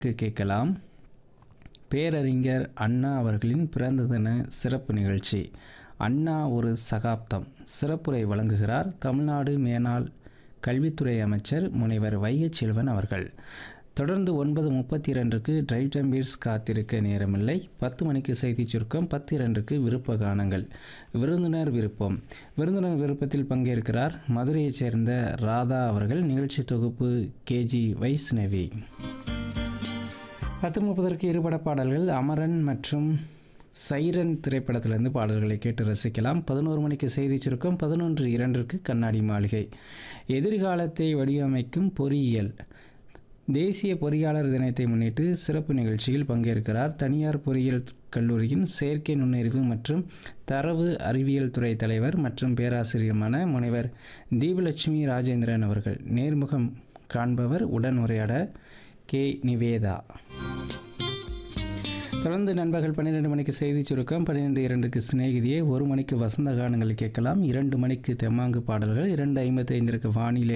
க்கு கேட்கலாம் பேரறிஞர் அண்ணா அவர்களின் பிறந்த தின சிறப்பு நிகழ்ச்சி அண்ணா ஒரு சகாப்தம் சிறப்புரை வழங்குகிறார் தமிழ்நாடு மேனாள் கல்வித்துறை அமைச்சர் முனைவர் வைகைச் செல்வன் அவர்கள் தொடர்ந்து ஒன்பது முப்பத்தி இரண்டுக்கு டிரைவ் டம்பீர்ஸ் காத்திருக்க நேரமில்லை பத்து மணிக்கு செய்தி சுருக்கம் பத்து இரண்டுக்கு விருப்ப கானங்கள் விருந்தினர் விருப்பம் விருந்தினர் விருப்பத்தில் பங்கேற்கிறார் மதுரையைச் சேர்ந்த ராதா அவர்கள் நிகழ்ச்சி தொகுப்பு கேஜி வைஷ்ணவி பத்து முப்பதற்கு இருபட பாடல்கள் அமரன் மற்றும் சைரன் திரைப்படத்திலிருந்து பாடல்களை கேட்டு ரசிக்கலாம் பதினோரு மணிக்கு செய்தி சுருக்கம் பதினொன்று இரண்டிற்கு கண்ணாடி மாளிகை எதிர்காலத்தை வடிவமைக்கும் பொறியியல் தேசிய பொறியாளர் தினத்தை முன்னிட்டு சிறப்பு நிகழ்ச்சியில் பங்கேற்கிறார் தனியார் பொறியியல் கல்லூரியின் செயற்கை நுண்ணறிவு மற்றும் தரவு அறிவியல் துறை தலைவர் மற்றும் பேராசிரியருமான முனைவர் தீபலட்சுமி ராஜேந்திரன் அவர்கள் நேர்முகம் காண்பவர் உடன் உரையாட கே நிவேதா தொடர்ந்து நண்பர்கள் பன்னிரெண்டு மணிக்கு செய்தி சுருக்கம் பன்னிரெண்டு இரண்டுக்கு சிநேகிதியே ஒரு மணிக்கு வசந்த கானங்கள் கேட்கலாம் இரண்டு மணிக்கு தெம்மாங்கு பாடல்கள் இரண்டு ஐம்பத்தி ஐந்திற்கு வானிலை